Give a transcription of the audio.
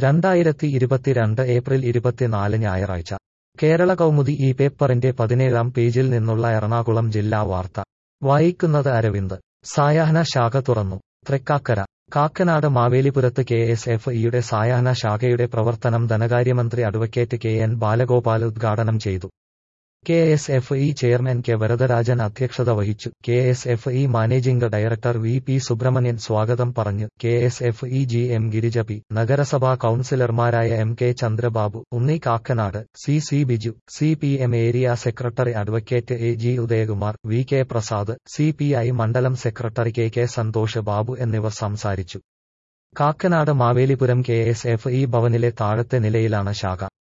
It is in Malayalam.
രണ്ടായിരത്തി ഇരുപത്തിരണ്ട് ഏപ്രിൽ ഇരുപത്തിനാല് ഞായറാഴ്ച കേരള കൗമുദി ഈ പേപ്പറിന്റെ പതിനേഴാം പേജിൽ നിന്നുള്ള എറണാകുളം ജില്ലാ വാർത്ത വായിക്കുന്നത് അരവിന്ദ് സായാഹ്ന ശാഖ തുറന്നു തൃക്കാക്കര കാക്കനാട് മാവേലിപുരത്ത് കെ എസ് എഫ് ഇയുടെ സായാഹ്ന ശാഖയുടെ പ്രവർത്തനം ധനകാര്യമന്ത്രി അഡ്വക്കേറ്റ് കെ എൻ ബാലഗോപാൽ ഉദ്ഘാടനം ചെയ്തു K S F E chairman K Varadarajan അധ്യക്ഷത വഹിച്ചു K S F E managing director V P Subramanian സ്വാഗതം പറഞ്ഞു K S F E G M Girija P നഗരസഭാ കൌൺസിലർമാരായ M K Chandrababu Unni Kakkanad C C Biju C P M area secretary advocate A G Udayakumar V K Prasad C P I മണ്ഡലം secretary K K Santhosh Babu എന്നിവർ സംസാരിച്ചു Kakkanad Mavelipuram K S F E ഭവനിലെ താഴത്തെ നിലയിലാണ് ശാഖ